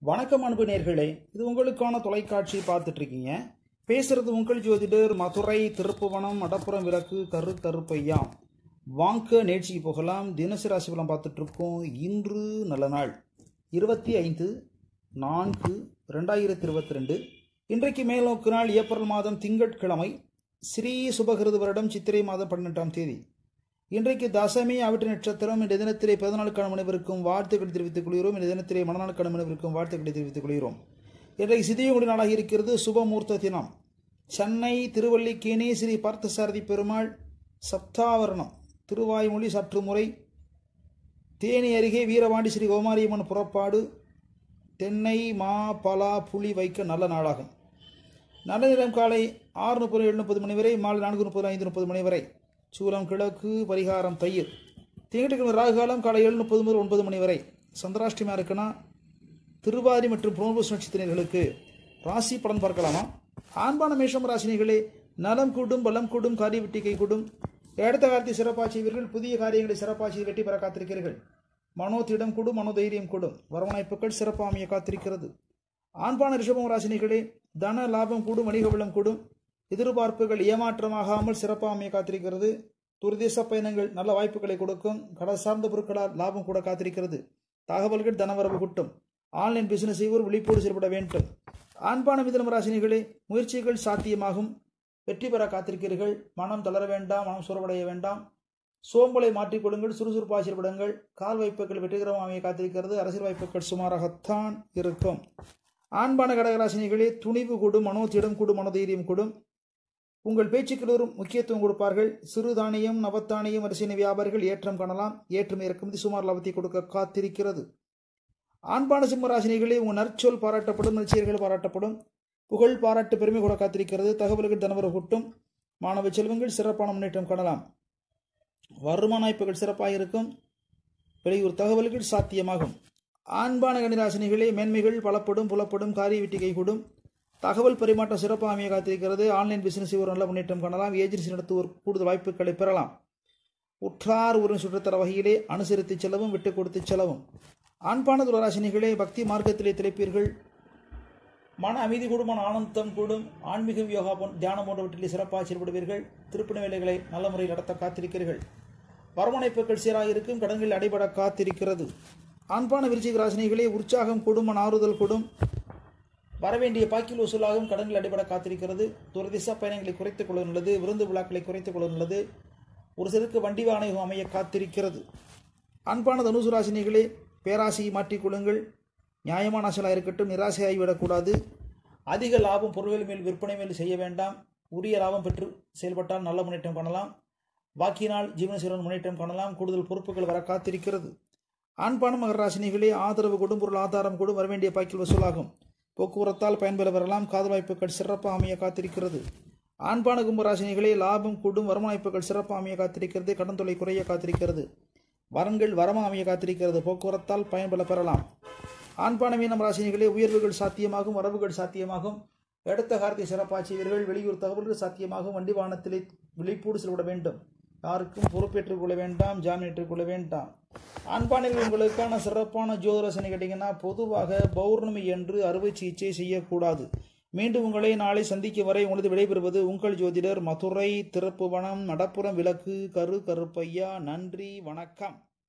வணக்கம் அன்பு நேர்களே இது உங்களுக்கான தொலைக்காட்சி பார்த்துட்டு இருக்கீங்க பேசுறது உங்கள் ஜோதிடர் மதுரை திருப்புவனம் மடப்புறம் விளக்கு கரு கருப்பையா வாங்க நேர்ச்சிக்கு போகலாம் தினசரி ராசி பலன் பார்த்துட்டு இருக்கோம் இன்று நல்ல நாள் இருபத்தி ஐந்து நான்கு ரெண்டாயிரத்தி இருபத்தி ரெண்டு இன்றைக்கு மேல்நோக்கு நாள் ஏப்ரல் மாதம் திங்கட்கிழமை ஸ்ரீ சுபகிருது வருடம் சித்திரை மாதம் பன்னெண்டாம் தேதி இன்றைக்கு தசமி அவிட்ட நட்சத்திரம் இந்த தினத்திலே பிறந்தநாளுக்கான மனைவருக்கும் வாழ்த்துக்களை தெரிவித்துக் கொள்கிறோம் இந்த தினத்திலே மனநாளுக்கான மனைவருக்கும் வாழ்த்துக்களை தெரிவித்துக் கொள்கிறோம் இன்றைக்கு சிதியங்குடி நாளாக இருக்கிறது சுபமூர்த்த தினம் சென்னை திருவல்லிக்கேணி ஸ்ரீ பார்த்தசாரதி பெருமாள் சப்தாவரணம் திருவாய்மொழி சற்று முறை தேனி அருகே வீரவாண்டி ஸ்ரீ கோமாரியம்மன் புறப்பாடு தென்னை மா பலா புளி வைக்க நல்ல நாளாகும் நல்ல நேரம் காலை ஆறு முப்பது ஏழு முப்பது மணி வரை மாலை நான்கு முப்பது ஐந்து முப்பது மணி வரை சூலம் கிழக்கு பரிகாரம் தயிர் திங்கட்கிழமை ராகு காலம் காலை ஏழு முப்பது முதல் ஒன்பது மணி வரை சந்திராஷ்டமியாக இருக்குன்னா திருவாதி மற்றும் புனர்பூச நட்சத்திரர்களுக்கு ராசி பலன் பார்க்கலாமா ஆண்பான மேஷம் ராசினிகளே நலம் கூடும் பலம் கூடும் காரிய வெட்டி கை கூடும் எடுத்த காலத்தை சிறப்பாக செய்வீர்கள் புதிய காரியங்களை சிறப்பாக செய்து வெற்றி பெற காத்திருக்கிறீர்கள் மனோதிடம் கூடும் மனோதைரியம் கூடும் வரவணைப்புகள் சிறப்பாக அமைய காத்திருக்கிறது ஆண்பான ரிஷபம் ராசினிகளே தன லாபம் கூடும் வணிக வளம் கூடும் எதிர்பார்ப்புகள் ஏமாற்றமாகாமல் சிறப்பாக அமைய காத்திருக்கிறது துர்தேச பயணங்கள் நல்ல வாய்ப்புகளை கொடுக்கும் கடல் சார்ந்த பொருட்களால் லாபம் கூட காத்திருக்கிறது தகவல்கள் தனவரவு கூட்டும் ஆன்லைன் பிசினஸ் செய்வோர் விழிப்போடு செயல்பட வேண்டும் ஆண்பான மிதனம் ராசினிகளே முயற்சிகள் சாத்தியமாகும் வெற்றி பெற காத்திருக்கிறீர்கள் மனம் தளர வேண்டாம் மனம் சுரவடைய வேண்டாம் சோம்பலை மாற்றிக்கொள்ளுங்கள் சுறுசுறுப்பாக செயல்படுங்கள் கால் வாய்ப்புகள் வெற்றிகரமாக அமைய காத்திருக்கிறது அரசியல் வாய்ப்புகள் சுமாராகத்தான் இருக்கும் ஆண்பான கடகராசினிகளே துணிவு கூடும் மனோத்திடம் கூடும் மனோதைரியம் கூடும் உங்கள் பேச்சுக்களோரும் முக்கியத்துவம் கொடுப்பார்கள் சிறுதானியம் நவத்தானியம் அரிசின வியாபாரிகள் ஏற்றம் காணலாம் ஏற்றம் இறக்குமதி சுமார் லாபத்தை கொடுக்க காத்திருக்கிறது ஆண்பான சிம்மராசினிகளே உங்கள் நற்சொல் பாராட்டப்படும் நற்செயல்கள் பாராட்டப்படும் புகழ் பாராட்டு பெருமை கூட காத்திருக்கிறது தகவல்கள் தனவர கூட்டும் மாணவ செல்வங்கள் சிறப்பான முன்னேற்றம் காணலாம் வருமான வாய்ப்புகள் சிறப்பாக இருக்கும் வெளியூர் தகவல்கள் சாத்தியமாகும் ஆண்பான கணிராசினிகளே மேன்மைகள் பலப்படும் புலப்படும் காரிய வெட்டி கைகூடும் தகவல் பரிமாற்றம் சிறப்பாக அமைய காத்திருக்கிறது ஆன்லைன் பிசினஸ் ஒரு நல்ல முன்னேற்றம் காணலாம் ஏஜென்சி நடத்துவோர் கூடுதல் வாய்ப்புகளை பெறலாம் உற்றார் ஒரு சுற்றத்தர வகையிலே அனுசரித்து செல்லவும் விட்டு கொடுத்து செல்லவும் ஆண்பான துளராசினிகளே பக்தி மார்க்கத்திலே திளைப்பீர்கள் மன அமைதி கூடும் மன ஆனந்தம் கூடும் ஆன்மீகம் யோகா போன் தியானம் போன்றவற்றிலே சிறப்பாக செயல்படுவீர்கள் திருப்பணி வேலைகளை நல்ல முறையில் நடத்த காத்திருக்கிறீர்கள் வரவணைப்புகள் சீராக இருக்கும் கடன்களில் அடைபட காத்திருக்கிறது ஆண்பான விருச்சிக ராசினிகளே உற்சாகம் கூடும் மன ஆறுதல் கூடும் வரவேண்டிய பாக்கில் வசூலாகும் கடன்கள் அடிபட காத்திருக்கிறது துரதிச பயணங்களை குறைத்துக் கொள்ள நல்லது விருந்து விழாக்களை குறைத்துக் கொள்ள நல்லது ஒரு சிலருக்கு வண்டி வாகனம் அமைய காத்திருக்கிறது அன்பான தனுசு ராசினிகளே பேராசையை மாற்றிக்கொள்ளுங்கள் நியாயமான ஆசையாக இருக்கட்டும் நிராசையாகிவிடக்கூடாது அதிக லாபம் பொருள்கள் மேல் விற்பனை மேல் செய்ய வேண்டாம் உரிய லாபம் பெற்று செயல்பட்டால் நல்ல முன்னேற்றம் காணலாம் வாக்கினால் ஜீவனசீரன் முன்னேற்றம் காணலாம் கூடுதல் பொறுப்புகள் வர காத்திருக்கிறது ஆண்பான மகர ராசினிகளே ஆதரவு கொடும் பொருள் ஆதாரம் கொடும் வரவேண்டிய பாக்கில் வசூலாகும் போக்குவரத்தால் பயன்பெற வரலாம் காதல் வாய்ப்புகள் சிறப்பாக அமைய காத்திருக்கிறது ஆண்பான கும்பராசினிகளே லாபம் கூடும் வருமான வாய்ப்புகள் சிறப்பாக அமைய காத்திருக்கிறது கடன் தொலை குறைய காத்திருக்கிறது வரன்கள் வரமாக அமைய காத்திருக்கிறது போக்குவரத்தால் பயன்பெற பெறலாம் ஆண்பான மீனம் ராசினிகளே உயர்வுகள் சாத்தியமாகும் வரவுகள் சாத்தியமாகும் எடுத்த காரத்தை சிறப்பாக செய்வீர்கள் வெளியூர் தகவல்கள் சாத்தியமாகும் வண்டி வாகனத்திலே விழிப்போடு செல்விட வேண்டும் யாருக்கும் பொறுப்பேற்றுக் கொள்ள வேண்டாம் ஜாமீன் ஏற்றுக்கொள்ள வேண்டாம் ஆண்பானைகள் உங்களுக்கான சிறப்பான ஜோதிரசனை கேட்டிங்கன்னா பொதுவாக பௌர்ணமி என்று அறுவை சிகிச்சை செய்யக்கூடாது மீண்டும் உங்களை நாளை சந்திக்கும் வரை உங்களது விடைபெறுவது உங்கள் ஜோதிடர் மதுரை திருப்புவனம் நடப்புறம் விளக்கு கரு கருப்பையா நன்றி வணக்கம்